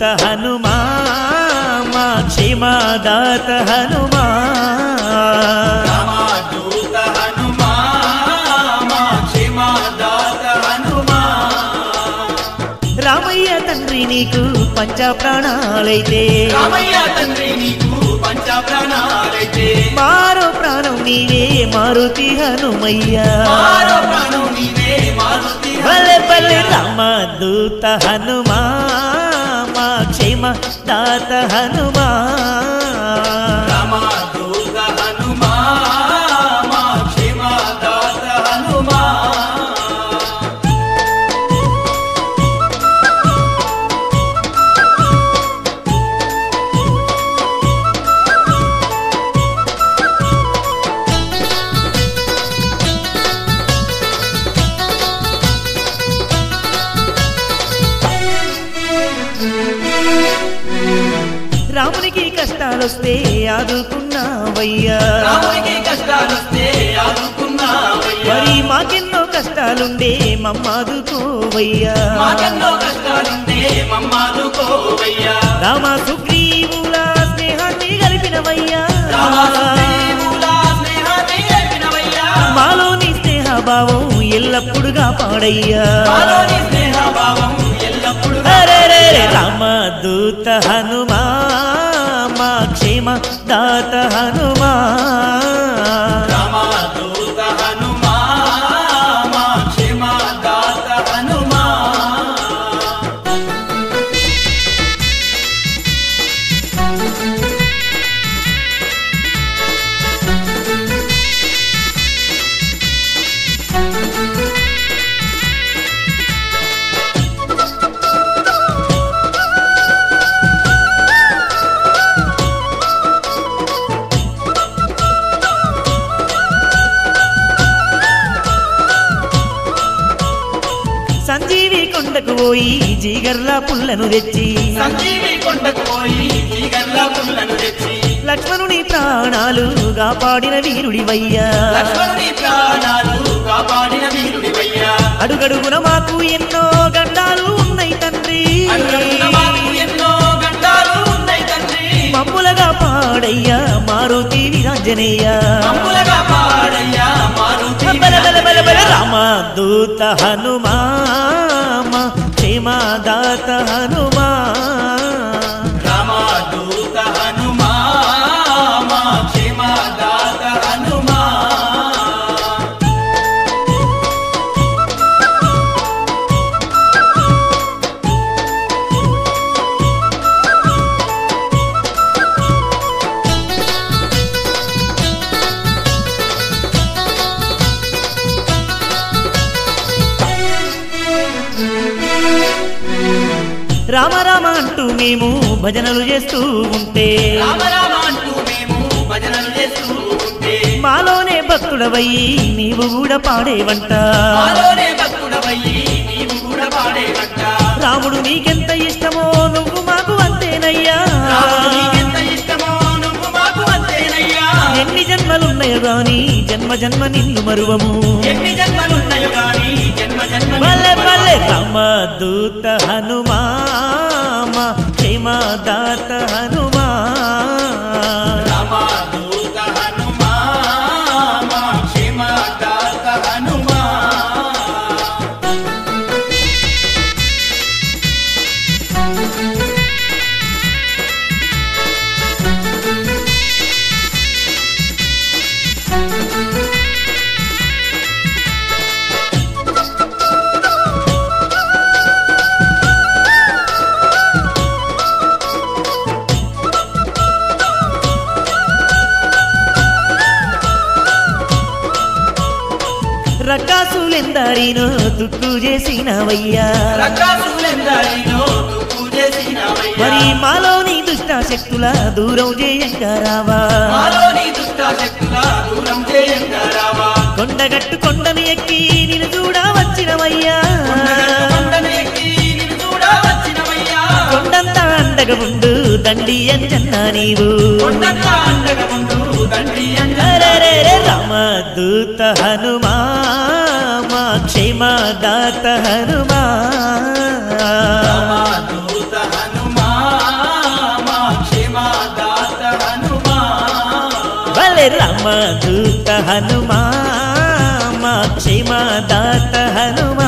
హనుమా మా క్షేమదాత హనుమా రామదూత హనుమా మా క్షేమదాత హనుమా రామయ్య తండ్రి నీకు పంచ ప్రాణాలైతే రామయ్య తండ్రి నీకు పంచ ప్రాణాలైతే మారో ప్రాణం నీవే మారుతి హనుమయ్య మారో ప్రాణం నీవే మారుతి భలే భలే రామదూత హనుమా మా క్షేమ దాత హనుమా రామదూత హనుమా మా క్షేమదాత హనుమా రామునికి కష్టాలొస్తే ఆదుకున్నావయ్యా రామునికి కష్టాలొస్తే ఆదుకున్నావయ్యా మరి మాకెన్నో కష్టాలుండే మమ్మాదుకోవయ్యా మాకెన్నో కష్టాలుంటే మమ్మాదుకోవయ్యా రామ సుగ్రీవుల స్నేహాన్ని కలిపినవయ్యా రామసుగ్రీవుల స్నేహాన్ని గడిపినవయ్యా. మాలోని స్నేహ భావం ఎల్లప్పుడుగా పాడయ్యా మాలోని స్నేహభావం ఎల్లప్పుడూ హరే రామదూత హనుమా మా క్షేమ దాత హనుమా రామదూత హనుమా మా క్షేమదాత హనుమా సంజీవి కొండకు పోయి జీగర్ల పుల్లను తెచ్చి సంజీవి కొండకు పోయి ఈగల్ల పుల్లను తెచ్చి లక్ష్మణుని ప్రాణాలు కాపాడిన వీరుడివయ్యా లక్ష్మణుని ప్రాణాలు కాపాడిన వీరుడివయ్యా అడుగడుగున మాకు ఎన్నో గండాలు ఉన్నాయి తండ్రి అడుగడుగున మాకు ఎన్నో గండాలు ఉన్నాయి తండ్రి మమ్ములగా పాడయ్యా మారుతి వీరాంజనేయ మమ్ములగా పాడయ్యా మారుతి బల బల బల బల రామదూత హనుమా మా క్షేమదాత హనుమా రామదూత హనుమా మా క్షేమదాత హనుమా రామ రామ అంటూ మేము భజనలు చేస్తూ ఉంటే రామ రామ అంటూ మేము భజనలు చేస్తూ ఉంటే మాలోనే భక్తుడవయ్యి నీవు కూడా పాడేవంట మాలోనే భక్తుడవయ్యి నీవు కూడా పాడేవంట రాముడు నీకెంత ఇష్టమో నువ్వు మాకు అంతేనయ్యా రాముడు నీకెంత ఇష్టమో నువ్వు మాకు అంతేనయ్యా ఎన్ని జన్మలున్నాయో గాని జన్మ జన్మ నిన్ను మరువము ఎన్ని జన్మలున్నాయో గాని జన్మ జన్మ పల్లె పల్లె రామదూత హనుమా మా క్షేమదాత హనుమా రామదూత హనుమా మా క్షేమదాత హనుమా రకాసులెందరినో దుక్కు చేసినవయ్యా రకాసులెందరినో తుక్కు చేసినవయ్యా. మరి మాలోని దుష్ట శక్తుల దూరం చేయంగా రావా మాలోని దుష్టాశక్తుల దూరం చేయంగా రావా. కొండగట్టు కొండను ఎక్కి నిన్ను చూడ వచ్చినవయ్యా కొండగట్టు కొండను ఎక్కి నిన్ను చూడ వచ్చినవయ్యా. కొండంతా అండగా ఉండు దండి అంజన్న నీవు కొండంతా అండగా ఉండు తండ్రి అంజన్న. అరెరెరె రామదూత హనుమా మా క్షేమదాత హనుమా రామదూత హనుమా హనుమా బలే రామదూత హనుమా మా క్షేమదాత హనుమా